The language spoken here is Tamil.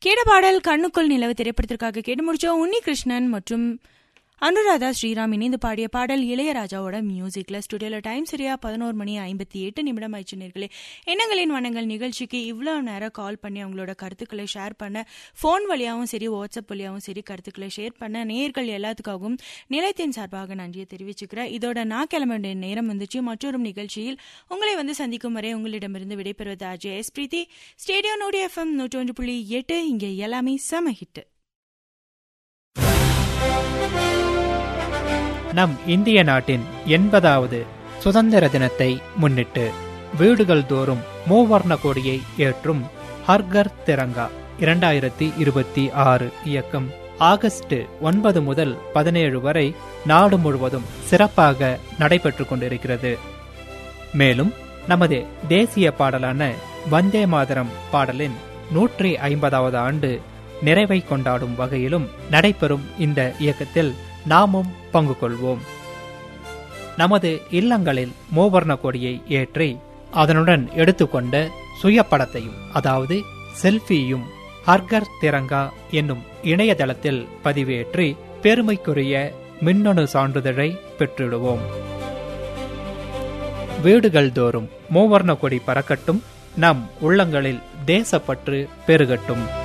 கேட பாடல் கண்ணுக்குள் நிலவு திரைப்படத்திற்காக கேட்டு முடிச்சோம் உன்னி கிருஷ்ணன் மற்றும் அனுராதா ஸ்ரீராம் இணைந்து பாடிய பாடல் இளையராஜாவோட மியூசிக்ல ஸ்டுடியோல டைம் சரியா பதினோரு மணி ஐம்பத்தி எட்டு நிமிடம் ஆயிடுச்சு நேர்களே எண்ணங்களின் வண்ணங்கள் நிகழ்ச்சிக்கு இவ்வளோ நேரம் கால் பண்ணி அவங்களோட கருத்துக்களை ஷேர் பண்ண ஃபோன் வழியாகவும் சரி வாட்ஸ்அப் வழியாகவும் சரி கருத்துக்களை ஷேர் பண்ண நேர்கள் எல்லாத்துக்காகவும் நிலையத்தின் சார்பாக நன்றியை தெரிவிச்சுக்கிறேன் இதோட நான் கிளம்ப வேண்டிய நேரம் வந்துச்சு மற்றொரு நிகழ்ச்சியில் உங்களை வந்து சந்திக்கும் வரை உங்களிடமிருந்து விடைபெறுவது அஜய் எஸ் பிரீத்தி ஸ்டேடியோ நோடி எஃப்எம் நூற்றி ஒன்று புள்ளி எட்டு இங்கே எல்லாமே செம ஹிட்டு நம் இந்திய நாட்டின் எண்பதாவது சுதந்திர தினத்தை முன்னிட்டு வீடுகள் தோறும் மூவர்ண கொடியை ஏற்றும் ஹர்கர் திரங்கா இரண்டாயிரத்தி இருபத்தி ஆறு இயக்கம் ஆகஸ்ட் ஒன்பது முதல் பதினேழு வரை நாடு முழுவதும் சிறப்பாக நடைபெற்றுக் கொண்டிருக்கிறது மேலும் நமது தேசிய பாடலான வந்தே மாதரம் பாடலின் நூற்றி ஐம்பதாவது ஆண்டு நிறைவை கொண்டாடும் வகையிலும் நடைபெறும் இந்த இயக்கத்தில் நாமும் பங்கு கொள்வோம் நமது இல்லங்களில் மூவர்ண கொடியை ஏற்றி அதனுடன் எடுத்துக்கொண்ட சுயப்படத்தையும் அதாவது செல்ஃபியும் ஹர்கர் திரங்கா என்னும் இணையதளத்தில் பதிவேற்றி பெருமைக்குரிய மின்னணு சான்றிதழை பெற்றிடுவோம் வீடுகள் தோறும் மூவர்ண கொடி பறக்கட்டும் நம் உள்ளங்களில் தேசப்பற்று பெருகட்டும்